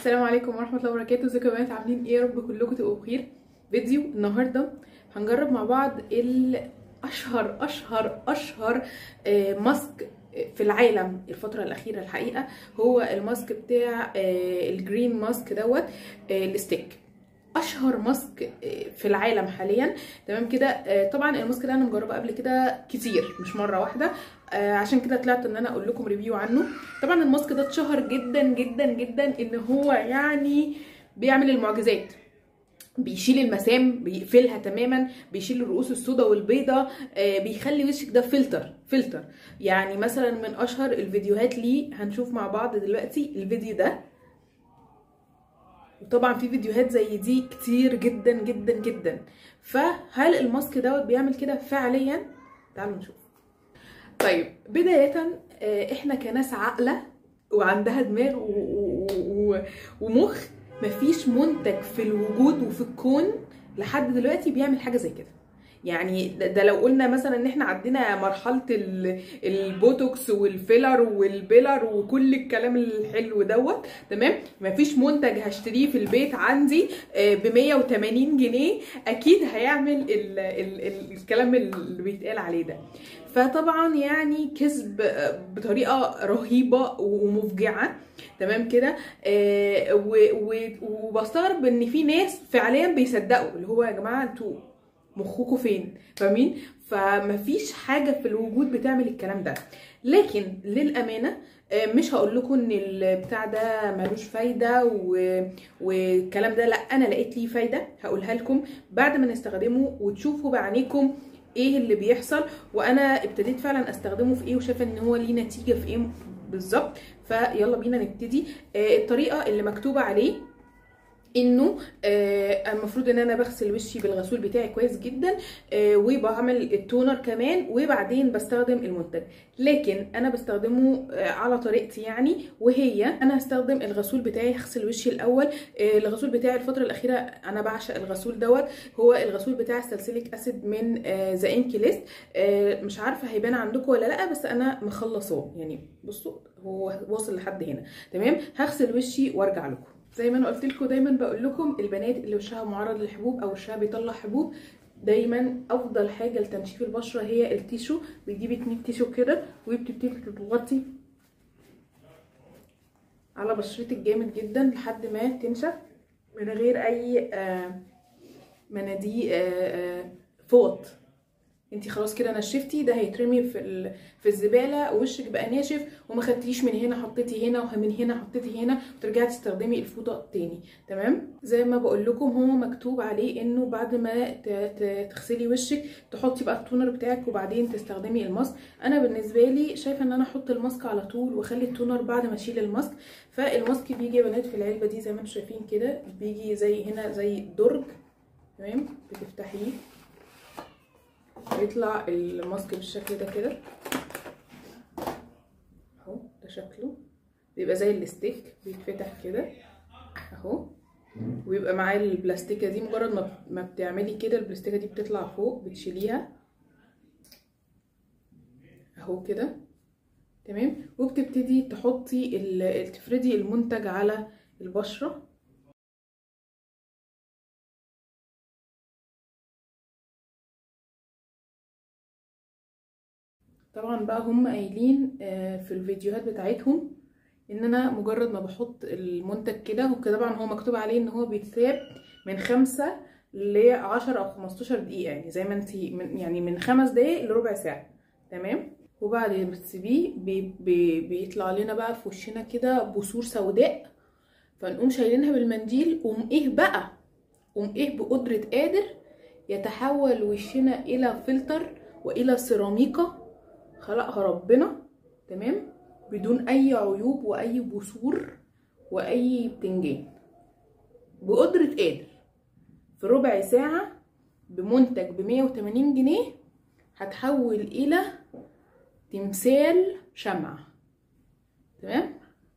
السلام عليكم ورحمه الله وبركاته ازيكم يا بنات عاملين ايه يا رب كلكم تبقوا بخير فيديو النهارده هنجرب مع بعض الاشهر اشهر اشهر آه، ماسك في العالم الفترة الأخيرة الحقيقة هو الماسك بتاع آه، الجرين ماسك دوت آه، الستيك اشهر ماسك في العالم حاليا تمام كده آه، طبعا الماسك ده انا مجربه قبل كده كتير مش مره واحده آه، عشان كده طلعت ان انا اقول لكم ريفيو عنه طبعا الماسك ده اتشهر جدا جدا جدا ان هو يعني بيعمل المعجزات بيشيل المسام بيقفلها تماما بيشيل الرؤوس السوداء والبيضاء آه، بيخلي وشك ده فلتر فلتر يعني مثلا من اشهر الفيديوهات ليه هنشوف مع بعض دلوقتي الفيديو ده وطبعا في فيديوهات زي دي كتير جدا جدا جدا فهل الماسك دوت بيعمل كده فعليا تعالوا نشوف طيب بداية آه، احنا كناس عاقلة وعندها دماغ و- و- و- ومخ مفيش منتج في الوجود وفي الكون لحد دلوقتي بيعمل حاجة زي كده يعني ده, ده لو قلنا مثلا ان احنا عدينا مرحله ال- البوتوكس والفيلر والبيلر وكل الكلام الحلو دوت تمام مفيش منتج هشتريه في البيت عندي ب 180 جنيه اكيد هيعمل ال ال ال الكلام اللي بيتقال عليه ده فطبعا يعني كسب آه، بطريقه رهيبه ومفجعه تمام كده آه، و- و- وبستغرب ان في ناس فعليا بيصدقوا اللي هو يا جماعه انتوا مخكوا فين فاهمين فمفيش حاجه في الوجود بتعمل الكلام ده لكن للامانه آه، مش هقول لكم ان البتاع ده ملوش فايده و... والكلام ده لا انا لقيت ليه فايده هقولها لكم بعد ما نستخدمه وتشوفوا بعينيكم ايه اللي بيحصل وانا ابتديت فعلا استخدمه في ايه وشايفه ان هو ليه نتيجه في ايه بالظبط فيلا بينا نبتدي آه، الطريقه اللي مكتوبه عليه انه آه، المفروض ان انا بغسل وشي بالغسول بتاعي كويس جدا آه، وبعمل التونر كمان وبعدين بستخدم المنتج لكن انا بستخدمه آه، على طريقتي يعني وهي انا هستخدم الغسول بتاعي هغسل وشي الاول آه، الغسول بتاعي الفتره الاخيره انا بعشق الغسول دوت هو الغسول بتاع السلسليك اسيد من ذا انكي ليست مش عارفه هيبان عندكم ولا لا بس انا مخلصاه يعني بصوا هو واصل لحد هنا تمام هغسل وشي وارجع لكم زي ما انا قلت لكم دايما بقول لكم البنات اللي وشها معرض للحبوب او وشها بيطلع حبوب دايما افضل حاجه لتنشيف البشره هي التيشو بتجيبي اتنين تيشو كده وبتبتدي تضغطي على بشرتك جامد جدا لحد ما تنشف من غير اي آه مناديل آه آه فوط انتي خلاص كده نشفتي ده هيترمي في ال... في الزباله ووشك بقى ناشف وما خدتيش من هنا حطيتي هنا ومن هنا حطيتي هنا وترجعي تستخدمي الفوطه تاني تمام زي ما بقول لكم هو مكتوب عليه انه بعد ما ت... ت... تغسلي وشك تحطي بقى التونر بتاعك وبعدين تستخدمي الماسك انا بالنسبه لي شايفه ان انا احط الماسك على طول واخلي التونر بعد ما اشيل الماسك فالماسك بيجي يا بنات في العلبه دي زي ما انتم شايفين كده بيجي زي هنا زي درج تمام بتفتحيه بيطلع الماسك بالشكل ده كده اهو ده شكله بيبقى زي الستيك بيتفتح كده اهو ويبقى معاه البلاستيكه دي مجرد ما ما بتعملي كده البلاستيكه دي بتطلع فوق بتشيليها اهو كده تمام وبتبتدي تحطي ال- تفردي المنتج على البشره طبعا بقى هم قايلين آه، في الفيديوهات بتاعتهم ان انا مجرد ما بحط المنتج كده وكده طبعا هو مكتوب عليه ان هو بيتساب من خمسة ل 10 او 15 دقيقة يعني زي ما انتي من يعني من خمس دقايق لربع ساعة تمام وبعد ما بتسيبيه بي بي بيطلع لنا بقى في وشنا كده بثور سوداء فنقوم شايلينها بالمنديل قوم ايه بقى قوم ايه بقدرة قادر يتحول وشنا الى فلتر والى سيراميكا خلقها ربنا تمام بدون اي عيوب واي بثور واي بتنجان بقدرة قادر في ربع ساعة بمنتج ب 180 جنيه هتحول الى تمثال شمع تمام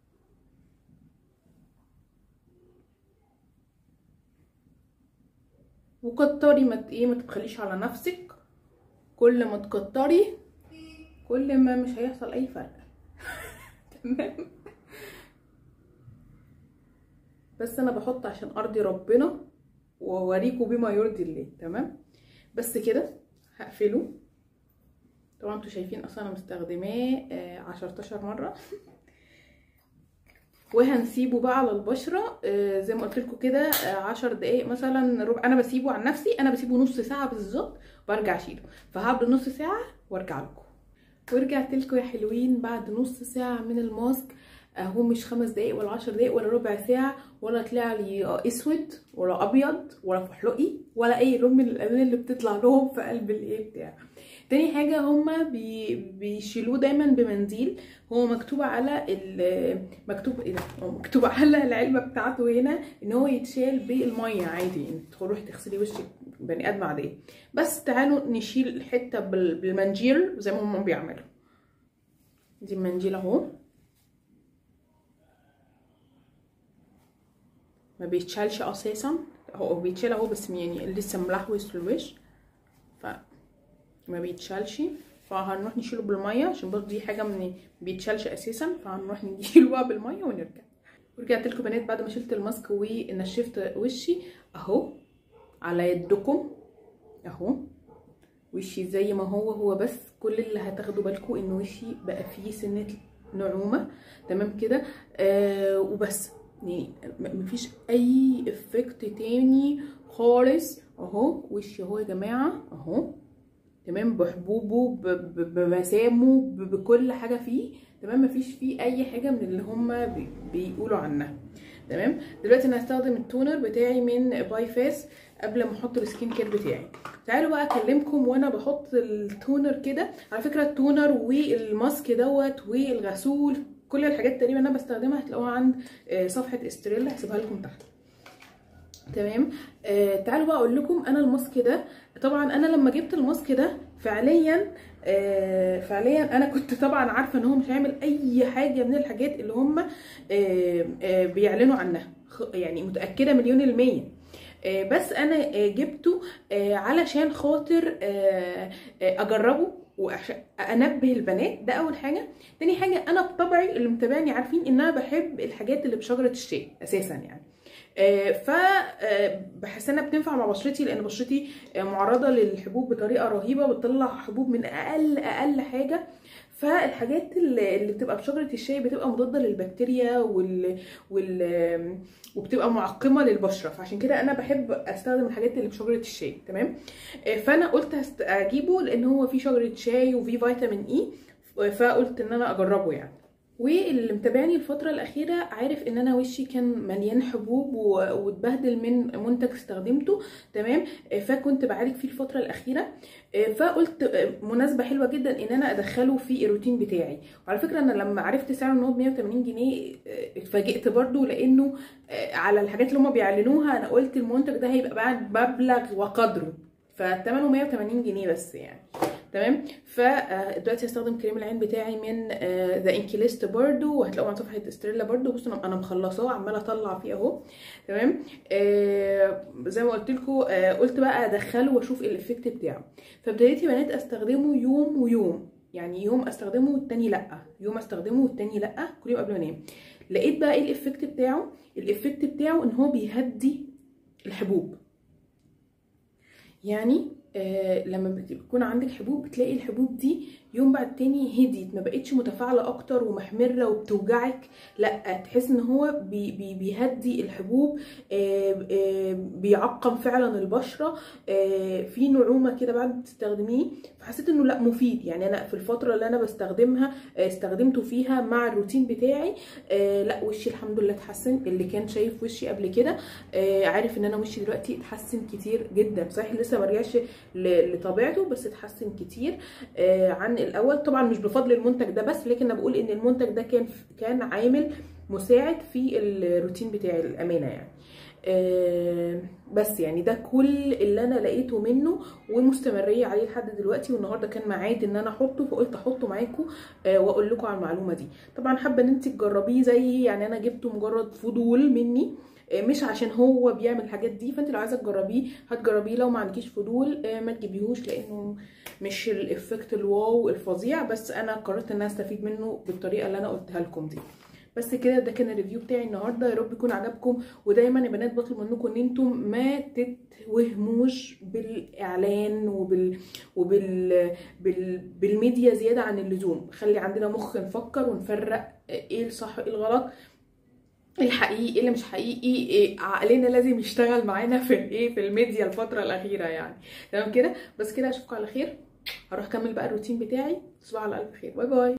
وكتري ما ت- ايه ما تبخليش على نفسك كل ما تكتري كل ما مش هيحصل اي فرق تمام بس انا بحط عشان ارضي ربنا واوريكم بما يرضي الله تمام بس كده هقفله طبعا انتوا شايفين اصلا انا مستخدماه آه، عشرتاشر مره وهنسيبه بقى على البشره آه، زي ما قلت لكم كده آه، عشر دقايق مثلا ربع انا بسيبه عن نفسي انا بسيبه نص ساعه بالظبط وارجع اشيله فهقعد نص ساعه وارجع لكم ورجعت لكم يا حلوين بعد نص ساعه من الماسك اهو مش خمس دقايق ولا عشر دقايق ولا ربع ساعه ولا طلع لي اسود ولا ابيض ولا فحلقي ولا اي لون من الالوان اللي بتطلع لهم في قلب الايه بتاع تاني حاجة هما بي بيشيلوه دايما بمنديل هو مكتوب على ال مكتوب ايه ده هو مكتوب على العلبة بتاعته هنا ان هو يتشال بالمية عادي يعني تروحي تغسلي وشك بني ادم عادية بس تعالوا نشيل الحتة بال- بالمنجيل زي ما هما بيعملوا دي المنجيل اهو ما بيتشالش اساسا هو بيتشال اهو بس يعني لسه ملحوس في الوش ف ما بيتشالش فهنروح نشيله بالميه عشان برضه دي حاجه من بيتشالش اساسا فهنروح نشيله بقى بالميه ونرجع ورجعت لكم بنات بعد ما شلت الماسك ونشفت وشي اهو على يدكم اهو وشي زي ما هو هو بس كل اللي هتاخدوا بالكم ان وشي بقى فيه سنه نعومه تمام كده آه وبس يعني م- مفيش اي افكت تاني خالص اهو وشي اهو يا جماعه اهو تمام بحبوبه ب- ب- بمسامه ب- بكل حاجه فيه تمام مفيش فيه اي حاجه من اللي هما بي- بيقولوا عنها تمام دلوقتي انا هستخدم التونر بتاعي من باي فاس قبل ما احط السكين كير بتاعي تعالوا بقى اكلمكم وانا بحط التونر كده على فكره التونر والماسك دوت والغسول كل الحاجات تقريبا انا بستخدمها هتلاقوها عند آه، صفحه استريلا هسيبها لكم تحت تمام آه تعالوا بقى اقول لكم انا الماسك ده طبعا انا لما جبت الماسك ده فعليا آه فعليا انا كنت طبعا عارفه ان هو مش هيعمل اي حاجه من الحاجات اللي هم آه آه بيعلنوا عنها خ- يعني متاكده مليون الميه آه بس انا آه جبته آه علشان خاطر آه آه اجربه وعشان انبه البنات ده اول حاجه تاني حاجه انا بطبعي اللي متابعني عارفين ان انا بحب الحاجات اللي بشجره الشاي اساسا يعني آه، ف آه، بحس انها بتنفع مع بشرتي لان بشرتي آه، معرضه للحبوب بطريقه رهيبه بتطلع حبوب من اقل اقل حاجه فالحاجات اللي اللي بتبقى بشجره الشاي بتبقى مضاده للبكتيريا وال, وال... وبتبقى معقمه للبشره فعشان كده انا بحب استخدم الحاجات اللي بشجره الشاي تمام آه، فانا قلت هست- اجيبه لان هو فيه شجره شاي وفيه فيتامين اي فقلت ان انا اجربه يعني واللي متابعني الفترة الأخيرة عارف إن أنا وشي كان مليان حبوب و- واتبهدل من منتج استخدمته تمام آه، فكنت بعالج فيه الفترة الأخيرة آه، فقلت آه، مناسبة حلوة جدا إن أنا أدخله في الروتين بتاعي وعلى فكرة أنا لما عرفت سعره إن هو ب 180 جنيه آه، اتفاجئت برضو لأنه آه، على الحاجات اللي هما بيعلنوها أنا قلت المنتج ده هيبقى بعد مبلغ وقدره فثمنه 180 جنيه بس يعني تمام فدلوقتي هستخدم كريم العين بتاعي من ذا انكيليست برضو وهتلاقوه عن صفحه استريلا برضو بصوا أنا- انا مخلصاه عماله اطلع فيه اهو تمام آه زي ما قلت لكم آه قلت بقى ادخله واشوف الايفكت بتاعه فابتديت يا بنات استخدمه يوم ويوم يعني يوم استخدمه والتاني لا يوم استخدمه والتاني لا كل يوم قبل ما انام لقيت بقى ايه الايفكت بتاعه الايفكت بتاعه ان هو بيهدي الحبوب يعني آه لما بتكون عندك حبوب بتلاقي الحبوب دي يوم بعد تاني هديت ما بقتش متفاعله اكتر ومحمره وبتوجعك لا تحس ان هو بي بي بيهدي الحبوب آه آه بيعقم فعلا البشره آه في نعومه كده بعد ما تستخدميه فحسيت انه لا مفيد يعني انا في الفتره اللي انا بستخدمها آه استخدمته فيها مع الروتين بتاعي آه لا وشي الحمد لله اتحسن اللي كان شايف وشي قبل كده آه عارف ان انا وشي دلوقتي اتحسن كتير جدا صحيح لسه ما رجعش ل- لطبيعته بس اتحسن كتير آه عن الاول طبعا مش بفضل المنتج ده بس لكن انا بقول ان المنتج ده كان كان عامل مساعد في الروتين بتاعي الامانه يعني آه بس يعني ده كل اللي انا لقيته منه ومستمريه عليه لحد دلوقتي والنهارده كان ميعاد ان انا احطه فقلت احطه معاكم آه واقول لكم على المعلومه دي طبعا حابه ان انت تجربيه زيي يعني انا جبته مجرد فضول مني آه، مش عشان هو بيعمل الحاجات دي فانت لو عايزه تجربيه هتجربيه لو ما عندكيش فضول آه، ما تجيبيهوش لانه مش الافكت الواو الفظيع بس انا قررت ان انا استفيد منه بالطريقه اللي انا قلتها لكم دي بس كده ده كان الريفيو بتاعي النهارده يا رب يكون عجبكم ودايما يا بنات بطلب منكم ان انتم ما تتوهموش بالاعلان وبال وبال بال... بالميديا زياده عن اللزوم خلي عندنا مخ نفكر ونفرق ايه الصح وايه الغلط الحقيقي ايه اللي مش حقيقي إيه عقلنا لازم يشتغل معانا في الايه في الميديا الفتره الاخيره يعني تمام كده بس كده اشوفكم على خير هروح اكمل بقى الروتين بتاعي تصبحوا على الف خير باي باي